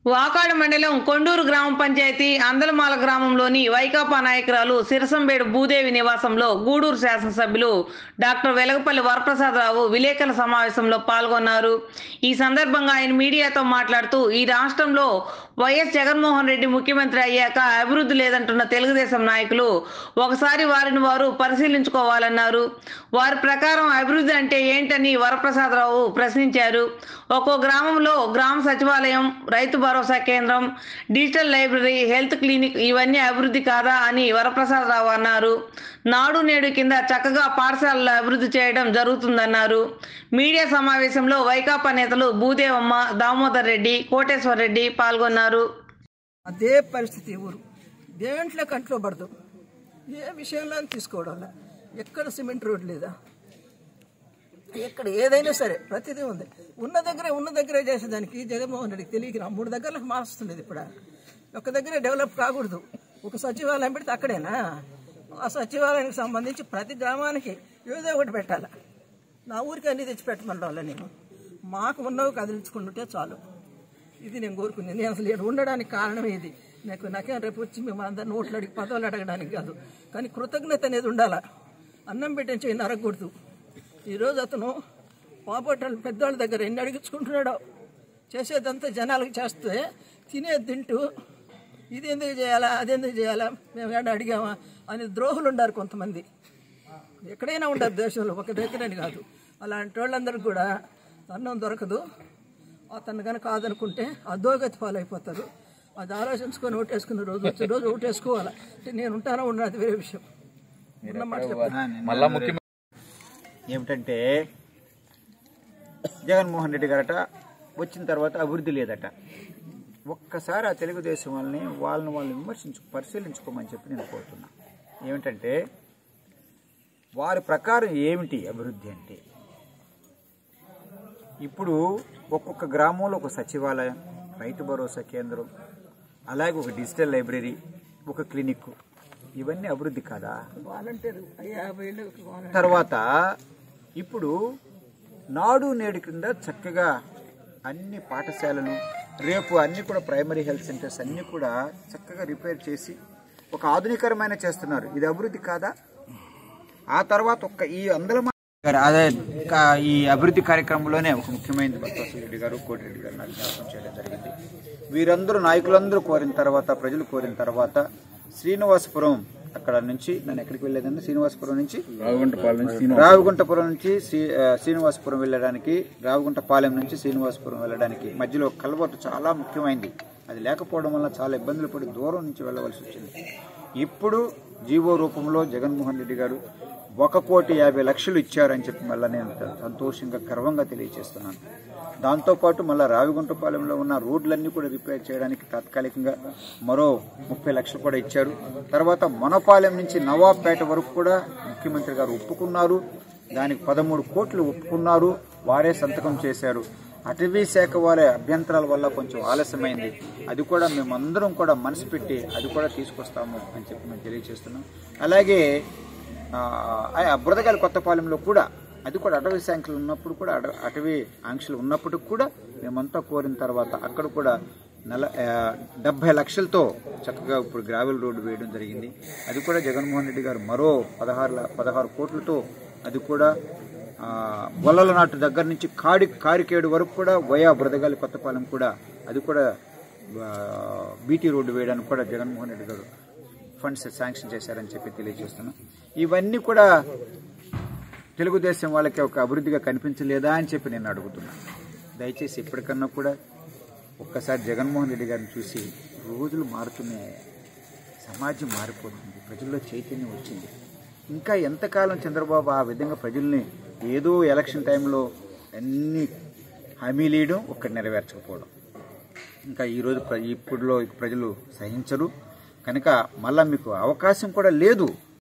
వాకాడు మండలం కొండూరు గ్రామ పంచాయతీ అందలమాల గ్రామంలోని వైకాపా నాయకురాలు సిరసంబేడు భూదేవి నివాసంలో గూడూరు శాసనసభ్యులు డాక్టర్ వెలగపల్లి వరప్రసాదరావు విలేకరుల సమావేశంలో పాల్గొన్నారు ఈ సందర్భంగా ఆయన మీడియాతో మాట్లాడుతూ ఈ రాష్ట్రంలో వైఎస్ జగన్మోహన్ రెడ్డి ముఖ్యమంత్రి అయ్యాక అభివృద్ధి లేదంటున్న తెలుగుదేశం నాయకులు ఒకసారి వారిని వారు పరిశీలించుకోవాలన్నారు వారి ప్రకారం అభివృద్ధి అంటే ఏంటని వరప్రసాదరావు ప్రశ్నించారు ఒక్కో గ్రామంలో గ్రామ సచివాలయం రైతు భరోసా కేంద్రం డిజిటల్ లైబ్రరీ హెల్త్ క్లినిక్ ఇవన్నీ అభివృద్ధి కాదా అని వరప్రసాదరావు అన్నారు నాడు నేడు కింద చక్కగా పాఠశాలలు అభివృద్ధి చేయడం జరుగుతుందన్నారు మీడియా సమావేశంలో వైకాపా నేతలు భూదేవమ్మ దామోదర్ రెడ్డి కోటేశ్వర్ రెడ్డి పాల్గొన్నారు అదే పరిస్థితి ఊరు దేంట్లో కంట్లో పడదు ఏ విషయంలో తీసుకోవడం ఎక్కడ సిమెంట్ రోడ్ లేదా ఎక్కడ ఏదైనా సరే ప్రతిదీ ఉంది ఉన్న దగ్గరే ఉన్న దగ్గరే చేసేదానికి జగన్మోహన్ రెడ్డికి తెలియక రా- మూడు దగ్గరలకు మారుస్తుండేది ఇప్పుడు ఒక దగ్గరే డెవలప్ కాకూడదు ఒక సచివాలయం పెడితే అక్కడేనా ఆ సచివాలయానికి సంబంధించి ప్రతి గ్రామానికి ఏదో ఒకటి పెట్టాలి నా ఊరికి అన్ని తెచ్చి పెట్టమని నేను మాకు ఉన్నవి కదిలించుకుంటుంటే చాలు ఇది నేను కోరుకునేది నేను అసలు ఈడ ఉండడానికి కారణం ఇది నాకు నాకేం రేపు వచ్చి మేము అందరు నోట్లు అడిగి పదవులు అడగడానికి కాదు కానీ కృతజ్ఞత అనేది ఉండాలా అన్నం పెట్టిన చేయి నరగకూడదు ఈరోజు అతను పాపట్టాలు పెద్దవాళ్ళ దగ్గర ఎన్ని అడిగించుకుంటున్నాడో చేసేదంతా జనాలకు చేస్తే తినేది తింటూ ఇది ఎందుకు చేయాలా అది ఎందుకు చేయాలా మేము ఏడా అడిగామా అని ద్రోహులు ఉండారు కొంతమంది ఎక్కడైనా ఉండదు దేశంలో ఒక దగ్గరని కాదు అలాంటి వాళ్ళందరికీ కూడా అన్నం దొరకదు అతను కనుక కాదనుకుంటే అధోగతి పాలైపోతారు అది ఆలోచించుకొని ఓటేసుకునే రోజు వచ్చే రోజు ఓటేసుకోవాలి అంటే నేను ఉంటానో ఉండను అది వేరే విషయం ఉన్న మాట చెప్పండి మళ్ళా ముఖ్యమంత్రి ఏమిటంటే జగన్మోహన్ రెడ్డి గారట వచ్చిన తర్వాత అభివృద్ధి లేదట ఒక్కసారి ఆ తెలుగుదేశం వాళ్ళని వాళ్ళని వాళ్ళు విమర్శించు పరిశీలించుకోమని చెప్పి నేను కోరుతున్నా ఏమిటంటే వారి ప్రకారం ఏమిటి అభివృద్ధి అంటే ఇప్పుడు ఒక్కొక్క గ్రామంలో ఒక సచివాలయం రైతు భరోసా కేంద్రం అలాగే ఒక డిజిటల్ లైబ్రరీ ఒక క్లినిక్ ఇవన్నీ అభివృద్ధి కాదా వాలంటీర్ యాభై ఏళ్ళు వాలంటీర్ తర్వాత ఇప్పుడు నాడు నేడు కింద చక్కగా అన్ని పాఠశాలలు రేపు అన్ని కూడా ప్రైమరీ హెల్త్ సెంటర్స్ అన్ని కూడా చక్కగా రిపేర్ చేసి ఒక ఆధునికరమైన చేస్తున్నారు ఇది అభివృద్ధి కాదా ఆ తర్వాత ఒక్క ఈ అందల అదే కా- ఈ అభివృద్ధి కార్యక్రమంలోనే ఒక ముఖ్యమైనది భక్తవత్సల రెడ్డి గారు కోటిరెడ్డి గారు నాకు జ్ఞాపకం చేయడం జరిగింది వీరందరూ నాయకులందరూ కోరిన తర్వాత ప్రజలు కోరిన తర్వాత శ్రీనివాసపురం అక్కడ నుంచి నన్ను ఎక్కడికి వెళ్ళేదండి శ్రీనివాసపురం నుంచి రావిగుంటపురం నుంచి శ్రీ ఆ, శ్రీనివాసపురం వెళ్ళడానికి రావిగుంటపాలెం నుంచి శ్రీనివాసపురం వెళ్ళడానికి మధ్యలో కలవట్టు చాలా ముఖ్యమైనది అది లేకపోవడం వల్ల చాలా ఇబ్బందులు పడి దూరం నుంచి వెళ్ళవలసి వచ్చింది ఇప్పుడు జీవో రూపంలో జగన్మోహన్ రెడ్డి గారు ఒక కోటి యాభై లక్షలు ఇచ్చారని చెప్పి మళ్ళీ నేను సంతోషంగా గర్వంగా తెలియజేస్తున్నాను దాంతోపాటు మళ్ళీ రావిగుంటపాలెంలో ఉన్న రోడ్లన్నీ కూడా రిపేర్ చేయడానికి తాత్కాలికంగా మరో ముప్పై లక్షలు కూడా ఇచ్చారు తర్వాత మొనపాలెం నుంచి నవాబ్పేట వరకు కూడా ముఖ్యమంత్రి గారు ఒప్పుకున్నారు దానికి పదమూడు కోట్లు ఒప్పుకున్నారు వారే సంతకం చేశారు అటవీ శాఖ వారి అభ్యంతరాల వల్ల కొంచెం ఆలస్యమైంది అది కూడా మేమందరం కూడా మనసు పెట్టి అది కూడా తీసుకొస్తాము అని చెప్పి మేము తెలియజేస్తున్నాం అలాగే ఆ, ఆ బురదగాలి కొత్తపాలెంలో కూడా అది కూడా అటవీ శాఖలు ఉన్నప్పుడు కూడా అట- అటవీ ఆంక్షలు ఉన్నప్పటికి కూడా మేమంతా కోరిన తర్వాత అక్కడ కూడా నల ఆ, డెబ్బై లక్షలతో చక్కగా ఇప్పుడు గ్రావెల్ రోడ్డు వేయడం జరిగింది అది కూడా జగన్మోహన్ రెడ్డి గారు మరో పదహారు ల- పదహారు కోట్లతో అది కూడా ఆ, గొల్లల నాటు దగ్గర నుంచి కాడి కారికేడు వరకు కూడా వయా బురదగాలి కొత్తపాలెం కూడా అది కూడా ఆ, బీటీ రోడ్డు వేయడానికి కూడా జగన్మోహన్ రెడ్డి గారు ఫండ్స్ శాంక్షన్ చేశారని చెప్పి తెలియజేస్తున్నాం ఇవన్నీ కూడా తెలుగుదేశం వాళ్ళకి ఒక అభివృద్ధిగా కనిపించలేదా అని చెప్పి నేను అడుగుతున్నాను దయచేసి ఇప్పటికన్నా కూడా ఒక్కసారి జగన్మోహన్ రెడ్డి గారిని చూసి రోజులు మారుతున్నాయి సమాజం మారిపోతుంది ప్రజల్లో చైతన్యం వచ్చింది ఇంకా ఎంతకాలం చంద్రబాబు ఆ విధంగా ప్రజల్ని ఏదో ఎలక్షన్ టైంలో అన్ని హామీలు ఇవ్వడం ఒక్కటి నెరవేర్చకపోవడం ఇంకా ఈరోజు ప్ర ఇప్పుడులో ప్రజలు సహించరు కనుక మళ్ళా మీకు అవకాశం కూడా లేదు